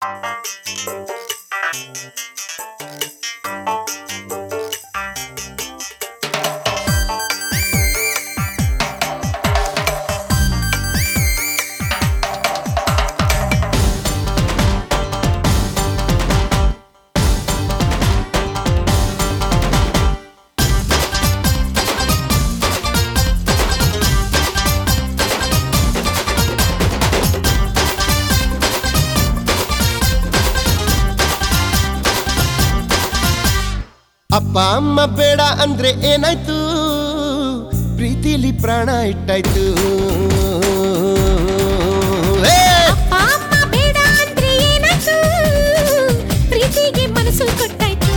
ಅಪ್ಪ ಅಮ್ಮ ಬೇಡ ಅಂದ್ರೆ ಏನಾಯ್ತು ಪ್ರೀತಿಲಿ ಪ್ರಾಣ ಇಟ್ಟಾಯ್ತು ಏ! ಅಪ್ಪ ಅಮ್ಮ ಬೇಡ ಅಂದ್ರೆ ಏನಾಯ್ತು ಪ್ರೀತಿಗೆ ಮನಸ್ಸು ಕೊಟ್ಟಾಯ್ತು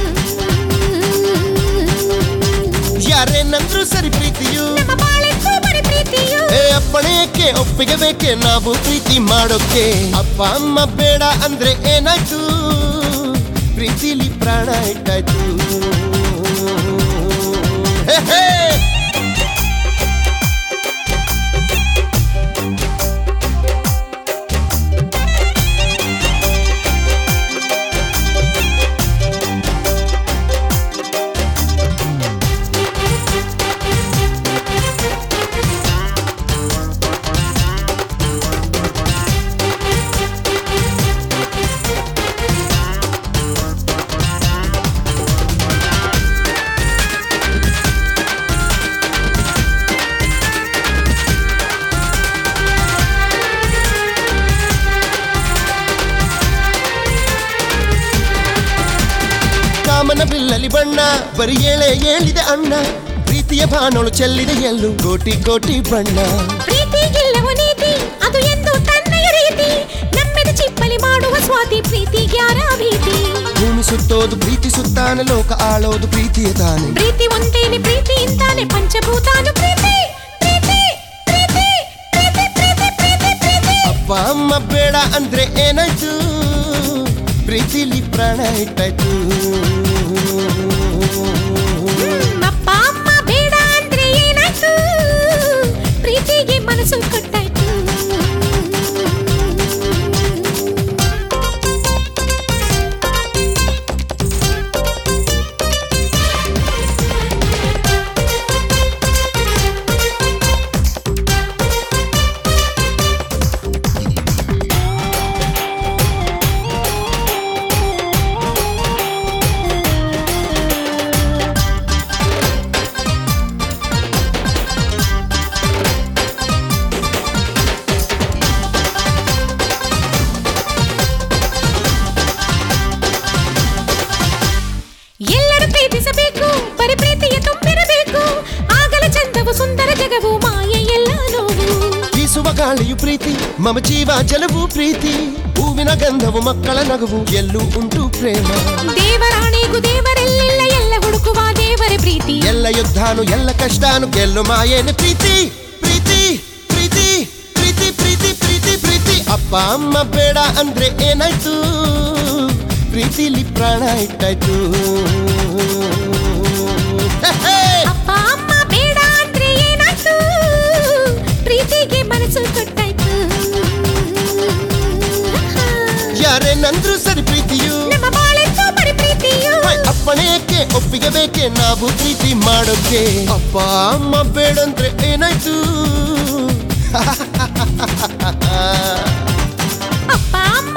ಯಾರೇನಂದ್ರು ಸರಿ ಪ್ರೀತಿಯು ನಮ್ಮ ಬಾಳೆತ್ತು ಬರೀ ಪ್ರೀತಿಯು ಏ ಅಪ್ಪಣೆಯಕ್ಕೆ ಒಪ್ಪಿಗೆ ಬೇಕೆ ನಾವು ಪ್ರೀತಿ ಮಾಡೋಕೆ ಅಪ್ಪ ಅಮ್ಮ ಬೇಡ ಅಂದ್ರೆ ಏನಾಯ್ತು ಪ್ರೀತಿಲಿ ಪ್ರಾಣ ಇಟ್ಟಾಯ್ತು ಹೇ, ಹೇ! ಕಾಮನ ಬಿಲ್ಲಲಿ ಬಣ್ಣ ಬರೀ ಏಳೆ ಏಳಿದೆ ಅಣ್ಣ ಪ್ರೀತಿಯ ಬಾಣೋಳು ಚೆಲ್ಲಿದೆ ಎಲ್ಲೂ ಕೋಟಿ ಕೋಟಿ ಬಣ್ಣ ಪ್ರೀತಿಗಿಲ್ಲವ ನೀತಿ ಅದು ಎಂದು ತನ್ನಯ ರೀತಿ ನಮ್ಮೆದ ಚಿಪ್ಪಲಿ ಮಾಡುವ ಸ್ವಾತಿ ಪ್ರೀತಿಗ್ಯಾರ ಭೀತಿ ಭೂಮಿ ಸುತ್ತೋದು ಪ್ರೀತಿ ಸುತ್ತಾನೆ ಲೋಕ ಆಳೋದು ಪ್ರೀತಿಯ ತಾನೆ ಪ್ರೀತಿ ಒಂದೇನೆ ಪ್ರೀತಿಯಿಂದಾನೆ ಪಂಚಭೂತಾನು ಪ್ರೀತಿ ಪ್ರೀತಿ ಪ್ರೀತಿ ಪ್ರೀತಿ ಪ್ರೀತಿ ಪ್ರೀತಿ ಪ್ರೀತಿ ಅಪ್ಪ ಅಮ್ಮ ಬೇಡ ಅಂದ್ರೆ ಏನಾಯ್ತು ಪ್ರೀತಿಲಿ ಪ್ರಾಣ ಇಟ್ಟಾಯ್ತು ಹ್ಮ್, ಅಪ್ಪ ಅಮ್ಮ ಬೇಡ ಅಂದ್ರೆ ಏನಾಯ್ತು ಪ್ರೀತಿಗೆ ಮನಸ್ಸು ಕೊಟ್ಟಾಯ್ತು ಎಲ್ಲರೂ ಪ್ರೀತಿಸಬೇಕು ಬರೀ ಪ್ರೀತಿಯ ತುಂಬಿರಬೇಕು ಆಗಲ ಚಂದವು ಸುಂದರ ಜಗವು ಮಾಯೆ ಎಲ್ಲ ನೋವು ಬೀಸುವ ಗಾಳಿಯು ಪ್ರೀತಿ ಮಮ ಜೀವ ಜಲವು ಪ್ರೀತಿ ಹೂವಿನ ಗಂಧವು ಮಕ್ಕಳ ನಗುವು ಎಲ್ಲೂ ಉಂಟು ಪ್ರೇಮ ದೇವರಾಣೆಗೂ ದೇವರೆಲ್ಲಿಲ್ಲ ಎಲ್ಲ ಹುಡುಕುವ ದೇವರ ಪ್ರೀತಿ ಎಲ್ಲ ಯುದ್ಧಾನು ಎಲ್ಲ ಕಷ್ಟಾನು ಗೆಲ್ಲು ಮಾಯೇನೆ ಪ್ರೀತಿ ಪ್ರೀತಿ ಪ್ರೀತಿ ಪ್ರೀತಿ ಪ್ರೀತಿ ಪ್ರೀತಿ ಪ್ರೀತಿ ಅಪ್ಪ ಅಮ್ಮ ಬೇಡ ಅಂದ್ರೆ ಏನಾಯ್ತು ಪ್ರೀತಿಲಿ ಪ್ರಾಣ ಇಟ್ಟಾಯ್ತು ಹೇ, ಹೇ! ಅಪ್ಪ ಅಮ್ಮ ಬೇಡ ಅಂದ್ರೆ ಏನಾಯ್ತು ಪ್ರೀತಿಗೆ ಮನಸ್ಸು ಕೊಟ್ಟಾಯ್ತು ಯಾರೇನಂದ್ರು ಸರಿ ಪ್ರೀತಿಯು ನಮ್ಮ ಬಾಳೆತ್ತು ಬರೀ ಪ್ರೀತಿಯು ಹೈ, ಅಪ್ಪಣೆಯಕ್ಕೆ ಒಪ್ಪಿಗೆ ಬೇಕೆ ನಾವು ಪ್ರೀತಿ ಮಾಡೋಕೆ ಅಪ್ಪ ಅಮ್ಮ ಬೇಡಂದ್ರೆ ಏನಾಯ್ತು ಅಪ್ಪ ಅಮ್ಮ